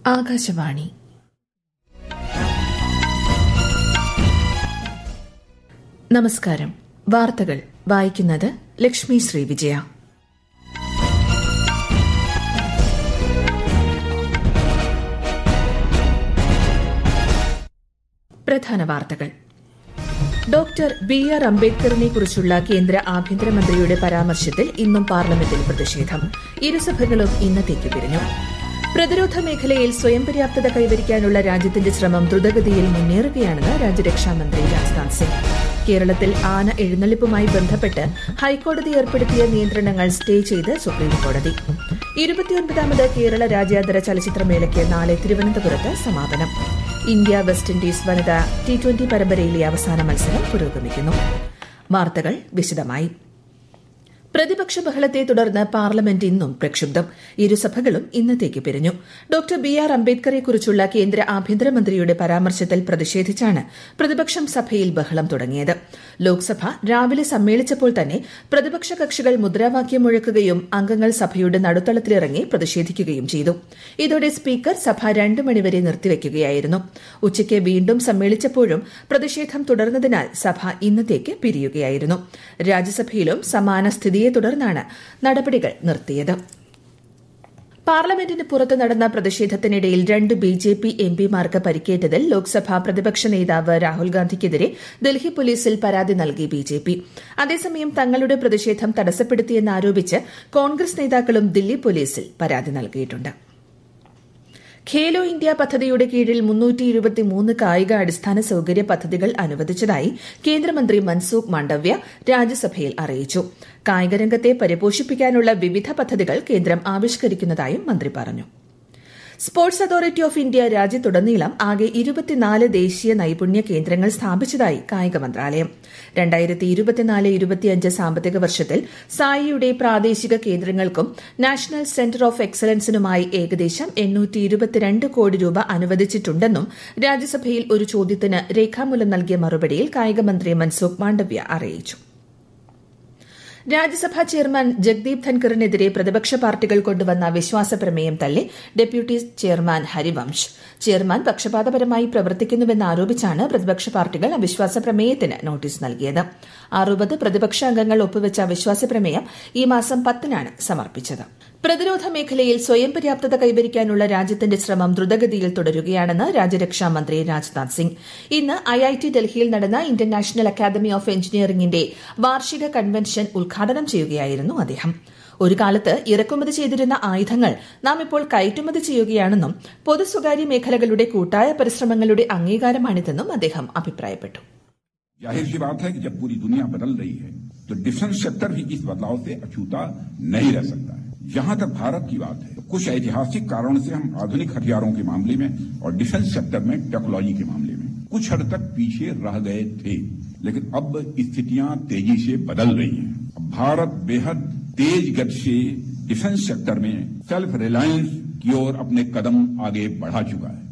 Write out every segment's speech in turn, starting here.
ആകാശവാണി നമസ്കാരം വാർത്തകൾ വായിക്കുന്നത് ലക്ഷ്മി ശ്രീ വിജയ പ്രധാന വാർത്തകൾ ഡോക്ടർ ബി ആർ അംബേദ്കറിനെ കുറിച്ചുള്ള കേന്ദ്ര ആഭ്യന്തരമന്ത്രിയുടെ പരാമർശത്തിൽ ഇന്നും പാർലമെന്റിൽ പ്രതിഷേധം ഇരുസഭകളും ഇന്നത്തേക്ക് പിരിഞ്ഞു പ്രതിരോധ മേഖലയിൽ സ്വയം പര്യാപ്തത കൈവരിക്കാനുള്ള രാജ്യത്തിന്റെ ശ്രമം ദ്രുതഗതിയിൽ മുന്നേറുകയാണെന്ന് രാജ്യരക്ഷാമന്ത്രി രാജ്നാഥ് സിംഗ് കേരളത്തിൽ ആന എഴുന്നള്ളിപ്പുമായി ബന്ധപ്പെട്ട് ഹൈക്കോടതി ഏർപ്പെടുത്തിയ നിയന്ത്രണങ്ങൾ സ്റ്റേ ചെയ്ത് സുപ്രീംകോടതി ഇരുപത്തിയൊൻപതാമത് കേരള രാജ്യാന്തര ചലച്ചിത്രമേളയ്ക്ക് നാളെ തിരുവനന്തപുരത്ത് സമാപനം ഇന്ത്യ വെസ്റ്റ് ഇൻഡീസ് വനിതാ ടി ട്വന്റി പരമ്പരയിലെ അവസാന മത്സരം പുരോഗമിക്കുന്നു വാർത്തകൾ വിശദമായി പ്രതിപക്ഷ ബഹളത്തെ തുടർന്ന് പാർലമെന്റ് ഇന്നും പ്രക്ഷുബ്ധം ഇരുസഭകളും ഇന്നത്തേക്ക് പിരിഞ്ഞു ഡോക്ടർ ബി ആർ അംബേദ്കറെക്കുറിച്ചുള്ള കേന്ദ്ര ആഭ്യന്തരമന്ത്രിയുടെ പരാമർശത്തിൽ പ്രതിഷേധിച്ചാണ് പ്രതിപക്ഷം സഭയിൽ ബഹളം തുടങ്ങിയത് ലോക്സഭ രാവിലെ സമ്മേളിച്ചപ്പോൾ തന്നെ പ്രതിപക്ഷ കക്ഷികൾ മുദ്രാവാക്യം മുഴക്കുകയും അംഗങ്ങൾ സഭയുടെ നടുത്തളത്തിലിറങ്ങി പ്രതിഷേധിക്കുകയും ചെയ്തു ഇതോടെ സ്പീക്കർ സഭ രണ്ട് മണിവരെ നിർത്തിവെക്കുകയായിരുന്നു ഉച്ചയ്ക്ക് വീണ്ടും സമ്മേളിച്ചപ്പോഴും പ്രതിഷേധം തുടർന്നതിനാൽ സഭ ഇന്നത്തേക്ക് പിരിയുകയായിരുന്നു രാജ്യസഭയിലും സമാന സ്ഥിതിയെ തുടർന്നാണ് നടപടികൾ നിർത്തിയത് പാർലമെന്റിന് പുറത്ത് നടന്ന പ്രതിഷേധത്തിനിടയിൽ രണ്ട് ബി ജെ പി എം പിമാർക്ക് പരിക്കേറ്റതിൽ ലോക്സഭാ പ്രതിപക്ഷ നേതാവ് രാഹുൽ ഗാന്ധിക്കെതിരെ ഡൽഹി പോലീസിൽ പരാതി നൽകി ബി ജെ പി അതേസമയം തങ്ങളുടെ പ്രതിഷേധം തടസ്സപ്പെടുത്തിയെന്നാരോപിച്ച് കോൺഗ്രസ് നേതാക്കളും ദില്ലി പോലീസിൽ പരാതി നൽകിയിട്ടുണ്ട് ഖേലോ ഇന്ത്യ പദ്ധതിയുടെ കീഴിൽ മുന്നൂറ്റി ഇരുപത്തിമൂന്ന് കായിക അടിസ്ഥാന സൌകര്യ പദ്ധതികൾ അനുവദിച്ചതായി കേന്ദ്രമന്ത്രി മൻസൂഖ് മാണ്ഡവ്യ രാജ്യസഭയിൽ അറിയിച്ചു കായികരംഗത്തെ പരിപോഷിപ്പിക്കാനുള്ള വിവിധ പദ്ധതികൾ കേന്ദ്രം ആവിഷ്കരിക്കുന്നതായും മന്ത്രി പറഞ്ഞു സ്പോർട്സ് അതോറിറ്റി ഓഫ് ഇന്ത്യ രാജ്യത്തുടനീളം ആകെ ഇരുപത്തിനാല് ദേശീയ നൈപുണ്യ കേന്ദ്രങ്ങൾ സ്ഥാപിച്ചതായി കായിക മന്ത്രാലയം രണ്ടായിരത്തി ഇരുപത്തിനാല് ഇരുപത്തിയഞ്ച് സാമ്പത്തിക വർഷത്തിൽ സായിയുടെ പ്രാദേശിക കേന്ദ്രങ്ങൾക്കും നാഷണൽ സെന്റർ ഓഫ് എക്സലൻസിനുമായി ഏകദേശം എണ്ണൂറ്റി ഇരുപത്തിരണ്ട് കോടി രൂപ അനുവദിച്ചിട്ടുണ്ടെന്നും രാജ്യസഭയിൽ ഒരു ചോദ്യത്തിന് രേഖാമൂലം നൽകിയ മറുപടിയിൽ കായികമന്ത്രി മൻസുഖ് മാണ്ഡവ്യ അറിയിച്ചു രാജ്യസഭാ ചെയർമാൻ ജഗ്ദീപ് ധൻഖറിനെതിരെ പ്രതിപക്ഷ പാർട്ടികൾ കൊണ്ടുവന്ന വിശ്വാസ പ്രമേയം തള്ളി ഡെപ്യൂട്ടി ചെയർമാൻ ഹരിവംശ് ചെയർമാൻ പക്ഷപാതപരമായി പ്രവർത്തിക്കുന്നുവെന്ന് ആരോപിച്ചാണ് പ്രതിപക്ഷ പാർട്ടികൾ അവിശ്വാസ പ്രമേയത്തിന് നോട്ടീസ് നൽകിയത് അറുപത് പ്രതിപക്ഷ അംഗങ്ങൾ ഒപ്പുവെച്ച അവിശ്വാസ പ്രമേയം ഈ മാസം പത്തിനാണ് സമർപ്പിച്ചത് പ്രതിരോധ മേഖലയിൽ സ്വയം പര്യാപ്തത കൈവരിക്കാനുള്ള രാജ്യത്തിന്റെ ശ്രമം ദ്രുതഗതിയിൽ തുടരുകയാണെന്ന് രാജ്യരക്ഷാ മന്ത്രി രാജ്നാഥ് സിംഗ് ഇന്ന് ഐഐടി ഡൽഹിയിൽ നടന്ന ഇന്ത്യൻ നാഷണൽ അക്കാദമി ഓഫ് എഞ്ചിനീയറിംഗിന്റെ വാർഷിക കൺവെൻഷൻ ഉദ്ഘാടനം ചെയ്യുകയായിരുന്നു അദ്ദേഹം ഒരു കാലത്ത് ഇറക്കുമതി ചെയ്തിരുന്ന ആയുധങ്ങൾ നാം ഇപ്പോൾ കയറ്റുമതി ചെയ്യുകയാണെന്നും പൊതു സ്വകാര്യ മേഖലകളുടെ കൂട്ടായ പരിശ്രമങ്ങളുടെ അംഗീകാരമാണിതെന്നും അദ്ദേഹം അഭിപ്രായപ്പെട്ടു जाहिर सी बात है कि जब पूरी दुनिया बदल रही है तो डिफेंस सेक्टर भी इस बदलाव से अछूता नहीं रह सकता है जहां तक भारत की बात है तो कुछ ऐतिहासिक कारणों से हम आधुनिक हथियारों के मामले में और डिफेंस सेक्टर में टेक्नोलॉजी के मामले में कुछ हद तक पीछे रह गए थे लेकिन अब स्थितियां तेजी से बदल रही हैं अब भारत बेहद तेज गति से डिफेंस सेक्टर में सेल्फ रिलायंस की ओर अपने कदम आगे बढ़ा चुका है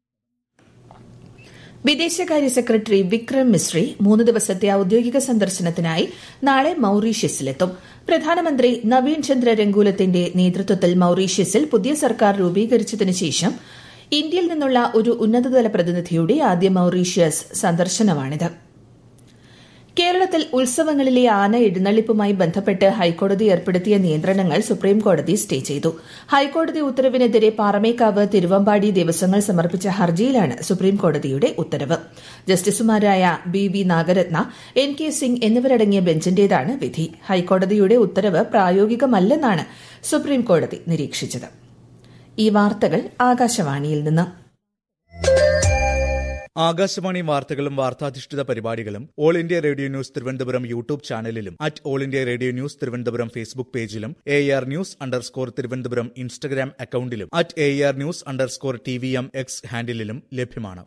വിദേശകാര്യ സെക്രട്ടറി വിക്രം മിശ്രി മൂന്ന് ദിവസത്തെ ഔദ്യോഗിക സന്ദർശനത്തിനായി നാളെ മൌറീഷ്യസിലെത്തും പ്രധാനമന്ത്രി നവീൻ ചന്ദ്ര രംഗൂലത്തിന്റെ നേതൃത്വത്തിൽ മൌറീഷ്യസിൽ പുതിയ സർക്കാർ രൂപീകരിച്ചതിനു ശേഷം ഇന്ത്യയിൽ നിന്നുള്ള ഒരു ഉന്നതതല പ്രതിനിധിയുടെ ആദ്യ മൌറീഷ്യസ് സന്ദർശനമാണിത് കേരളത്തിൽ ഉത്സവങ്ങളിലെ ആന എഴുന്നള്ളിപ്പുമായി ബന്ധപ്പെട്ട് ഹൈക്കോടതി ഏർപ്പെടുത്തിയ നിയന്ത്രണങ്ങൾ സുപ്രീംകോടതി സ്റ്റേ ചെയ്തു ഹൈക്കോടതി ഉത്തരവിനെതിരെ പാറമേക്കാവ് തിരുവമ്പാടി ദേവസ്വങ്ങൾ സമർപ്പിച്ച ഹർജിയിലാണ് സുപ്രീംകോടതിയുടെ ഉത്തരവ് ജസ്റ്റിസുമാരായ B V Nagarathna N K Singh എന്നിവരടങ്ങിയ ബെഞ്ചിന്റേതാണ് വിധി ഹൈക്കോടതിയുടെ ഉത്തരവ് പ്രായോഗികമല്ലെന്നാണ് സുപ്രീംകോടതി നിരീക്ഷിച്ചത് ഈ വാർത്തകൾ ആകാശവാണിയിൽ നിന്ന് ആകാശവാണി വാർത്തകളും വാർത്താധിഷ്ഠിത പരിപാടികളും all India radio news Thiruvananthapuram YouTube ചാനലിലും at all India radio news Thiruvananthapuram Facebook പേജിലും A R news underscore Thiruvananthapuram Instagram അക്കൌണ്ടിലും at A R news underscore T V M X ഹാൻഡിലും ലഭ്യമാണ്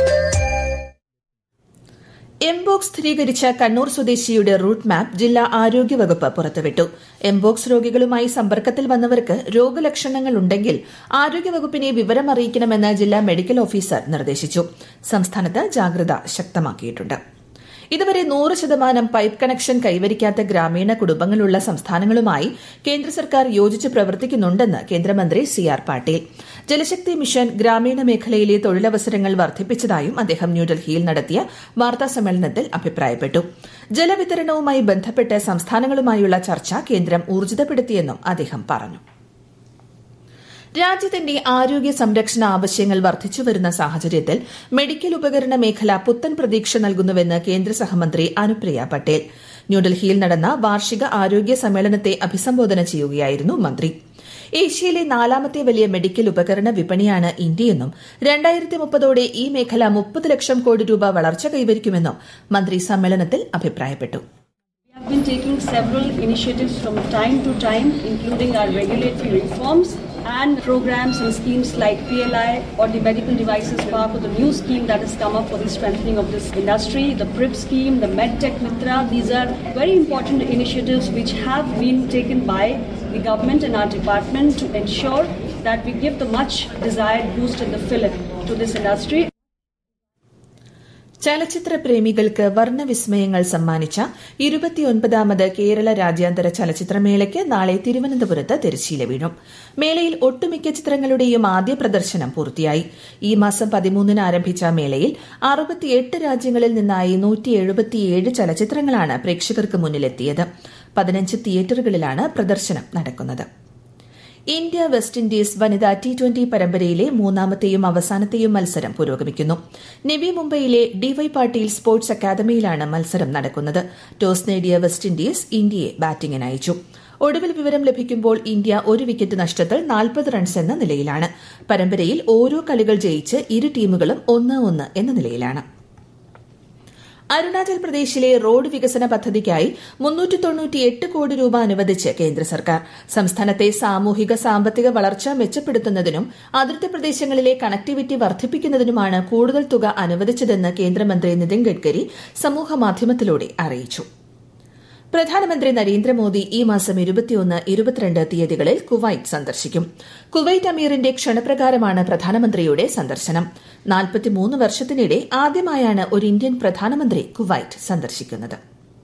എംബോക്സ് സ്ഥിരീകരിച്ച കണ്ണൂർ സ്വദേശിയുടെ റൂട്ട് മാപ്പ് ജില്ലാ ആരോഗ്യവകുപ്പ് പുറത്തുവിട്ടു എംബോക്സ് രോഗികളുമായി സമ്പർക്കത്തിൽ വന്നവർക്ക് രോഗലക്ഷണങ്ങൾ ഉണ്ടെങ്കിൽ ആരോഗ്യവകുപ്പിനെ വിവരം അറിയിക്കണമെന്ന് ജില്ലാ മെഡിക്കൽ ഓഫീസർ നിർദ്ദേശിച്ചു സംസ്ഥാനത്ത് ജാഗ്രത ശക്തമാക്കിയിട്ടുണ്ട് ഇതുവരെ നൂറ് ശതമാനം പൈപ്പ് കണക്ഷൻ കൈവരിക്കാത്ത ഗ്രാമീണ കുടുംബങ്ങളുള്ള സംസ്ഥാനങ്ങളുമായി കേന്ദ്ര സർക്കാർ യോജിച്ച് പ്രവർത്തിക്കുന്നുണ്ടെന്ന് കേന്ദ്രമന്ത്രി C R Patil Jal Shakti mission ഗ്രാമീണ മേഖലയിലെ തൊഴിലവസരങ്ങൾ വർദ്ധിപ്പിച്ചതായും അദ്ദേഹം ന്യൂഡൽഹിയിൽ നടത്തിയ വാർത്താ സമ്മേളനത്തിൽ അഭിപ്രായപ്പെട്ടു ജലവിതരണവുമായി ബന്ധപ്പെട്ട് സംസ്ഥാനങ്ങളുമായുള്ള ചർച്ച കേന്ദ്രം ഊർജിതപ്പെടുത്തിയെന്നും അദ്ദേഹം പറഞ്ഞു രാജ്യത്തിന്റെ ആരോഗ്യ സംരക്ഷണ ആവശ്യങ്ങൾ വർദ്ധിച്ചുവരുന്ന സാഹചര്യത്തിൽ മെഡിക്കൽ ഉപകരണ മേഖല പുത്തൻ പ്രതീക്ഷ നൽകുന്നുവെന്ന് കേന്ദ്ര സഹമന്ത്രി അനുപ്രിയ പട്ടേൽ ന്യൂഡൽഹിയിൽ നടന്ന വാർഷിക ആരോഗ്യ സമ്മേളനത്തെ അഭിസംബോധന ചെയ്യുകയായിരുന്നു മന്ത്രി ഏഷ്യയിലെ നാലാമത്തെ വലിയ മെഡിക്കൽ ഉപകരണ വിപണിയാണ് ഇന്ത്യയെന്നും രണ്ടായിരത്തി മുപ്പതോടെ ഈ മേഖല മുപ്പത് ലക്ഷം കോടി രൂപ വളർച്ച കൈവരിക്കുമെന്നും മന്ത്രി സമ്മേളനത്തിൽ അഭിപ്രായപ്പെട്ടു We have been taking several initiatives from time to time, including our regulatory reforms and programs and schemes like PLI or the Medical Devices Park or the new scheme that has come up for the strengthening of this industry, the PRIP scheme, the MedTech Mitra. These are very important initiatives which have been taken by the government and our department to ensure that we give the much desired boost in the fillip to this industry. ചലച്ചിത്ര പ്രേമികൾക്ക് വർണ്ണവിസ്മയങ്ങൾ സമ്മാനിച്ച ഇരുപത്തിയൊൻപതാമത് കേരള രാജ്യാന്തര ചലച്ചിത്രമേളയ്ക്ക് നാളെ തിരുവനന്തപുരത്ത് തിരശ്ശീല വീഴും മേളയിൽ ഒട്ടുമിക്ക ചിത്രങ്ങളുടെയും ആദ്യ പ്രദർശനം പൂർത്തിയായി ഈ മാസം പതിമൂന്നിന് ആരംഭിച്ച മേളയിൽ അറുപത്തിയെട്ട് രാജ്യങ്ങളിൽ നിന്നായി നൂറ്റി എഴുപത്തിയേഴ് ചലച്ചിത്രങ്ങളാണ് പ്രേക്ഷകർക്ക് മുന്നിലെത്തിയത് പതിനഞ്ച് തിയേറ്ററുകളിലാണ് പ്രദർശനം നടക്കുന്നത് ഇന്ത്യ വെസ്റ്റ് ഇൻഡീസ് വനിതാ ടി ട്വന്റി പരമ്പരയിലെ മൂന്നാമത്തെയും അവസാനത്തെയും മത്സരം പുരോഗമിക്കുന്നു നവി മുംബൈയിലെ ഡിവൈ പാട്ടീൽ സ്പോർട്സ് അക്കാദമിയിലാണ് മത്സരം നടക്കുന്നത് ടോസ് നേടിയ വെസ്റ്റ് ഇൻഡീസ് ഇന്ത്യയെ ബാറ്റിംഗിന് അയച്ചു ഒടുവിൽ വിവരം ലഭിക്കുമ്പോൾ ഇന്ത്യ ഒരു വിക്കറ്റ് നഷ്ടത്തിൽ നാൽപ്പത് റൺസ് എന്ന നിലയിലാണ് പരമ്പരയിൽ ഓരോ കളികൾ ജയിച്ച് ഇരു ടീമുകളും ഒന്ന് ഒന്ന് എന്ന നിലയിലാണ് അരുണാചൽ പ്രദേശിലെ റോഡ് വികസന പദ്ധതിക്കായി മുന്നൂറ്റി തൊണ്ണൂറ്റിയെട്ട് കോടി രൂപ അനുവദിച്ച് കേന്ദ്ര സർക്കാർ സംസ്ഥാനത്തെ സാമൂഹിക സാമ്പത്തിക വളർച്ച മെച്ചപ്പെടുത്തുന്നതിനും അതിർത്തി പ്രദേശങ്ങളിലെ കണക്ടിവിറ്റി വർദ്ധിപ്പിക്കുന്നതിനുമാണ് കൂടുതൽ തുക അനുവദിച്ചതെന്ന് കേന്ദ്രമന്ത്രി നിതിൻ ഗഡ്കരി സമൂഹമാധ്യമത്തിലൂടെ അറിയിച്ചു പ്രധാനമന്ത്രി നരേന്ദ്രമോദി ഈ മാസം ഇരുപത്തിയൊന്ന് ഇരുപത്തിരണ്ട് തീയതികളിൽ കുവൈറ്റ് സന്ദർശിക്കും കുവൈറ്റ് അമീറിന്റെ ക്ഷണപ്രകാരമാണ് പ്രധാനമന്ത്രിയുടെ സന്ദർശനം നാൽപ്പത്തിമൂന്ന് വർഷത്തിനിടെ ആദ്യമായാണ് ഒരു ഇന്ത്യൻ പ്രധാനമന്ത്രി കുവൈറ്റ് സന്ദർശിക്കുന്നത്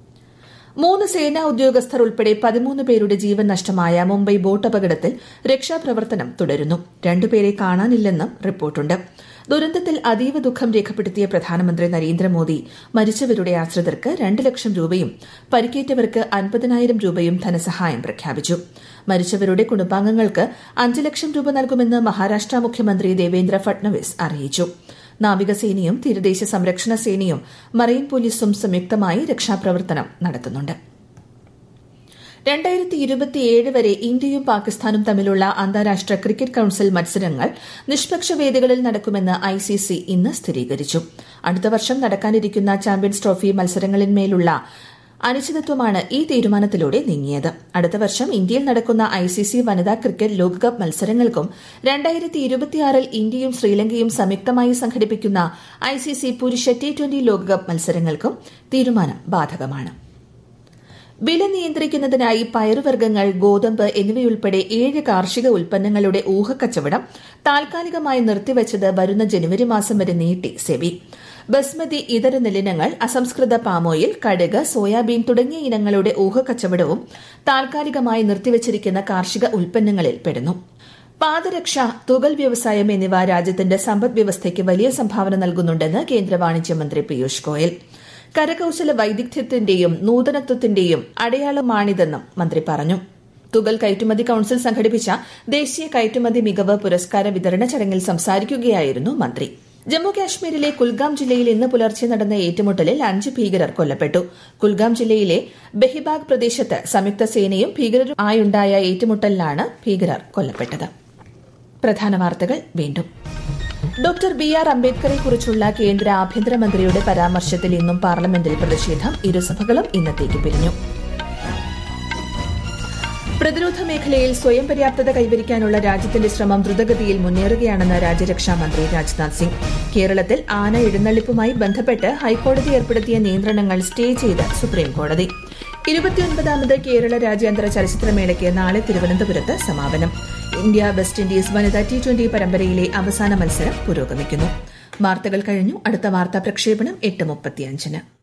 മൂന്ന് സേനാ ഉദ്യോഗസ്ഥർ ഉൾപ്പെടെ പതിമൂന്ന് പേരുടെ ജീവൻ നഷ്ടമായ മുംബൈ ബോട്ട് അപകടത്തിൽ രക്ഷാപ്രവർത്തനം തുടരുന്നു രണ്ടുപേരെ കാണാനില്ലെന്നും റിപ്പോർട്ടുണ്ട് ദുരന്തത്തിൽ അതീവ ദുഃഖം രേഖപ്പെടുത്തിയ പ്രധാനമന്ത്രി നരേന്ദ്രമോദി മരിച്ചവരുടെ ആശ്രിതർക്ക് രണ്ട് ലക്ഷം രൂപയും പരിക്കേറ്റവർക്ക് അൻപതിനായിരം രൂപയും ധനസഹായം പ്രഖ്യാപിച്ചു മരിച്ചവരുടെ കുടുംബാംഗങ്ങൾക്ക് അഞ്ച് ലക്ഷം രൂപ നൽകുമെന്ന് മഹാരാഷ്ട്ര മുഖ്യമന്ത്രി ദേവേന്ദ്ര ഫട്നവിസ് അറിയിച്ചു നാവികസേനയും തീരദേശ സംരക്ഷണ സേനയും മറൈൻ പോലീസും സംയുക്തമായി രക്ഷാപ്രവർത്തനം നടത്തുന്നുണ്ട് രണ്ടായിരത്തി ഇരുപത്തിയേഴ് വരെ ഇന്ത്യയും പാകിസ്ഥാനും തമ്മിലുള്ള അന്താരാഷ്ട്ര ക്രിക്കറ്റ് കൌൺസിൽ മത്സരങ്ങൾ നിഷ്പക്ഷ വേദികളിൽ നടക്കുമെന്ന് ഐസിസി ഇന്ന് സ്ഥിരീകരിച്ചു അടുത്ത വർഷം നടക്കാനിരിക്കുന്ന ചാമ്പ്യൻസ് ട്രോഫി മത്സരങ്ങളിന്മേലുള്ള അനിശ്ചിതത്വമാണ് ഈ തീരുമാനത്തിലൂടെ നീങ്ങിയത് അടുത്ത വർഷം ഇന്ത്യയിൽ നടക്കുന്ന ഐസിസി വനിതാ ക്രിക്കറ്റ് ലോകകപ്പ് മത്സരങ്ങൾക്കും രണ്ടായിരത്തി ഇരുപത്തിയാറിൽ ഇന്ത്യയും ശ്രീലങ്കയും സംയുക്തമായി സംഘടിപ്പിക്കുന്ന ഐസിസി പുരുഷ ടി ട്വന്റി ലോകകപ്പ് മത്സരങ്ങൾക്കും തീരുമാനം ബാധകമാണ് വില നിയന്ത്രിക്കുന്നതിനായി പയറുവർഗ്ഗങ്ങൾ ഗോതമ്പ് എന്നിവയുൾപ്പെടെ ഏഴ് കാർഷിക ഉൽപ്പന്നങ്ങളുടെ ഊഹക്കച്ചവടം താൽക്കാലികമായി നിർത്തിവച്ചത് വരുന്ന ജനുവരി മാസം വരെ നീട്ടി സെബി ബസ്മതി ഇതര നെല്ലിനങ്ങൾ അസംസ്കൃത പാമോയിൽ കടുക് സോയാബീൻ തുടങ്ങിയ ഇനങ്ങളുടെ ഊഹക്കച്ചവടവും താൽക്കാലികമായി നിർത്തിവച്ചിരിക്കുന്ന കാർഷിക ഉൽപ്പന്നങ്ങളിൽ പെടുന്നു പാദരക്ഷ തുകൽ വ്യവസായം എന്നിവ രാജ്യത്തിന്റെ സമ്പദ് വ്യവസ്ഥയ്ക്ക് വലിയ സംഭാവന നൽകുന്നുണ്ടെന്ന് കേന്ദ്ര വാണിജ്യമന്ത്രി പീയൂഷ് ഗോയൽ കരകൌശല വൈദഗ്ധ്യത്തിന്റെയും നൂതനത്വത്തിന്റെയും അടയാളമാണിതെന്നും മന്ത്രി പറഞ്ഞു തുകൽ കയറ്റുമതി കൌൺസിൽ സംഘടിപ്പിച്ച ദേശീയ കയറ്റുമതി മികവ് പുരസ്കാര വിതരണ ചടങ്ങിൽ സംസാരിക്കുകയായിരുന്നു മന്ത്രി ജമ്മു കാശ്മീരിലെ കുൽഗാം ജില്ലയിൽ ഇന്ന് പുലർച്ചെ നടന്ന ഏറ്റുമുട്ടലിൽ അഞ്ച് ഭീകരർ കൊല്ലപ്പെട്ടു കുൽഗാം ജില്ലയിലെ ബെഹിബാഗ് പ്രദേശത്ത് സംയുക്ത സേനയും ഭീകരരുമായുണ്ടായ ഏറ്റുമുട്ടലിലാണ് ഭീകരർ കൊല്ലപ്പെട്ടത് പ്രധാന വാർത്തകൾ വീണ്ടും ഡോക്ടർ ബി ആർ അംബേദ്കറെ കുറിച്ചുള്ള കേന്ദ്ര ആഭ്യന്തരമന്ത്രിയുടെ പരാമർശത്തിൽ ഇന്നും പാർലമെന്റിൽ പ്രതിഷേധം ഇരുസഭകളും ഇന്നത്തേക്ക് പിരിഞ്ഞു പ്രതിരോധ മേഖലയിൽ സ്വയം പര്യാപ്തത കൈവരിക്കാനുള്ള രാജ്യത്തിന്റെ ശ്രമം ദ്രുതഗതിയിൽ മുന്നേറുകയാണെന്ന് രാജ്യരക്ഷാ മന്ത്രി രാജ്നാഥ് സിംഗ് കേരളത്തിൽ ആന എഴുന്നള്ളിപ്പുമായി ബന്ധപ്പെട്ട് ഹൈക്കോടതി ഏർപ്പെടുത്തിയ നിയന്ത്രണങ്ങൾ സ്റ്റേ ചെയ്ത് സുപ്രീംകോടതി ഇരുപത്തിയൊൻപതാമത് കേരള രാജ്യാന്തര ചലച്ചിത്രമേളയ്ക്ക് നാളെ തിരുവനന്തപുരത്ത് സമാപനം ഇന്ത്യ വെസ്റ്റ് ഇൻഡീസ് വനിതാ ടി ട്വന്റി പരമ്പരയിലെ അവസാന മത്സരം പുരോഗമിക്കുന്നു വാർത്തകൾ കഴിഞ്ഞു അടുത്ത വാർത്താ പ്രക്ഷേപണം എട്ട് മുപ്പത്തിയഞ്ചിന്